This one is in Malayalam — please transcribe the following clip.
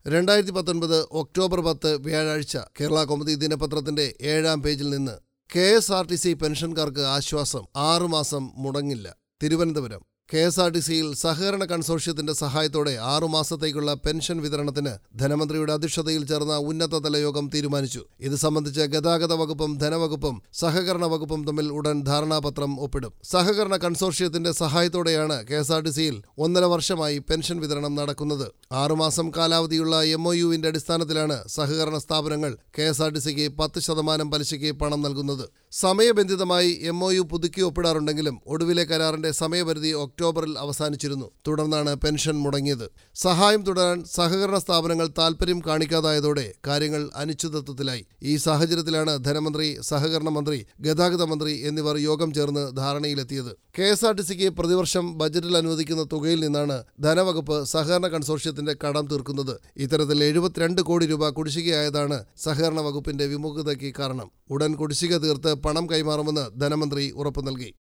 രണ്ടായിരത്തി പത്തൊൻപത് ഒക്ടോബർ പത്ത് വ്യാഴാഴ്ച കേരള കൗമുദി ദിനപത്രത്തിന്റെ ഏഴാം പേജിൽ നിന്ന് K S R T C പെൻഷൻകാർക്ക് ആശ്വാസം ആറുമാസം മുടങ്ങില്ല Thiruvananthapuram K S R T സിയിൽ സഹകരണ കൺസോർഷ്യത്തിന്റെ സഹായത്തോടെ ആറുമാസത്തേക്കുള്ള പെൻഷൻ വിതരണത്തിന് ധനമന്ത്രിയുടെ അധ്യക്ഷതയിൽ ചേർന്ന ഉന്നതതല യോഗം തീരുമാനിച്ചു ഇത് സംബന്ധിച്ച് ഗതാഗത വകുപ്പും ധനവകുപ്പും സഹകരണ വകുപ്പും തമ്മിൽ ഉടൻ ധാരണാപത്രം ഒപ്പിടും സഹകരണ കൺസോർഷ്യത്തിന്റെ സഹായത്തോടെയാണ് കെ എസ് ആർ ടി സിയിൽ ഒന്നര വർഷമായി പെൻഷൻ വിതരണം നടക്കുന്നത് ആറുമാസം കാലാവധിയുള്ള എം ഒ യുവിന്റെ അടിസ്ഥാനത്തിലാണ് സഹകരണ സ്ഥാപനങ്ങൾ കെ എസ് ആർ ടി സിക്ക് പത്ത് ശതമാനം പലിശയ്ക്ക് പണം നൽകുന്നത് സമയബന്ധിതമായി എം ഒ യു പുതുക്കി ഒപ്പിടാറുണ്ടെങ്കിലും ഒടുവിലെ കരാറിന്റെ സമയപരിധി ഒക്ടോബറിൽ അവസാനിച്ചിരുന്നു തുടർന്നാണ് പെൻഷൻ മുടങ്ങിയത് സഹായം തുടരാൻ സഹകരണ സ്ഥാപനങ്ങൾ താൽപര്യം കാണിക്കാതായതോടെ കാര്യങ്ങൾ അനിശ്ചിതത്വത്തിലായി ഈ സാഹചര്യത്തിലാണ് ധനമന്ത്രി സഹകരണ മന്ത്രി ഗതാഗത മന്ത്രി എന്നിവർ യോഗം ചേർന്ന് ധാരണയിലെത്തിയത് കെ എസ് ആർ ടി സിക്ക് പ്രതിവർഷം ബജറ്റിൽ അനുവദിക്കുന്ന തുകയിൽ നിന്നാണ് ധനവകുപ്പ് സഹകരണ കൺസോർഷ്യത്തിന്റെ കടം തീർക്കുന്നത് ഇത്തരത്തിൽ എഴുപത്തിരണ്ട് കോടി രൂപ കുടിശ്ശികയായതാണ് സഹകരണ വകുപ്പിന്റെ വിമുഖതയ്ക്ക് കാരണം ഉടൻ കുടിശ്ശിക തീർത്ത് പണം കൈമാറുമെന്ന് ധനമന്ത്രി ഉറപ്പു നൽകി